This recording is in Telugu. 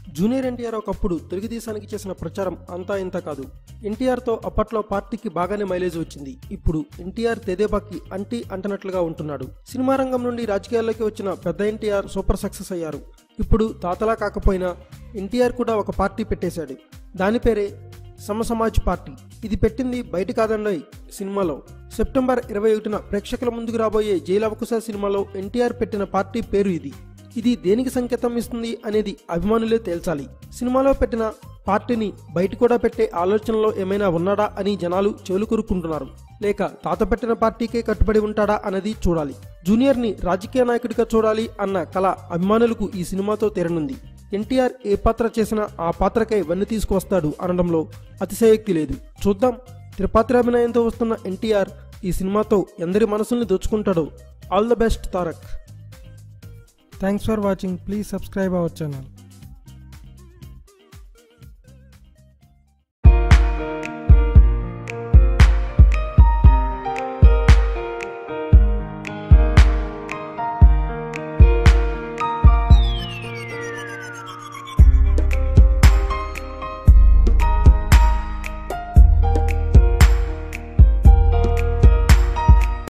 జూనియర్ ఎన్టీఆర్ ఒకప్పుడు తెలుగుదేశానికి చేసిన ప్రచారం అంతా ఇంత కాదు ఎన్టీఆర్తో అప్పట్లో పార్టీకి బాగానే మైలేజ్ వచ్చింది ఇప్పుడు ఎన్టీఆర్ తెదేబాకి అంటి అంటనట్లుగా ఉంటున్నాడు సినిమా రంగం నుండి రాజకీయాల్లోకి వచ్చిన పెద్ద ఎన్టీఆర్ సూపర్ సక్సెస్ అయ్యారు ఇప్పుడు తాతలా కాకపోయినా ఎన్టీఆర్ కూడా ఒక పార్టీ పెట్టేశాడు దాని పేరే సమసమాజ్ పార్టీ ఇది పెట్టింది బయట కాదండోయ్ సినిమాలో సెప్టెంబర్ ఇరవై ఒకటిన ప్రేక్షకుల ముందుకు రాబోయే జైలవకుశ సినిమాలో ఎన్టీఆర్ పెట్టిన పార్టీ పేరు ఇది ఇది దేనికి సంకేతం ఇస్తుంది అనేది అభిమానులే తేల్చాలి సినిమాలో పెట్టిన పార్టీని బయట కూడా పెట్టే ఆలోచనలో ఏమైనా ఉన్నాడా అని జనాలు చెవులు కొరుక్కుంటున్నారు లేక తాత పెట్టిన పార్టీకే కట్టుబడి ఉంటాడా అనేది చూడాలి జూనియర్ని రాజకీయ నాయకుడిగా చూడాలి అన్న కళ అభిమానులకు ఈ సినిమాతో తెరనుంది ఎన్టీఆర్ ఏ పాత్ర చేసినా ఆ పాత్రకై వన్ని తీసుకువస్తాడు అనడంలో అతిశయోక్తి లేదు చూద్దాం త్రిపాత్రాభినయంతో వస్తున్న ఎన్టీఆర్ ఈ సినిమాతో ఎందరి మనసుల్ని దోచుకుంటాడో all the best Tarak thanks for watching please subscribe our channel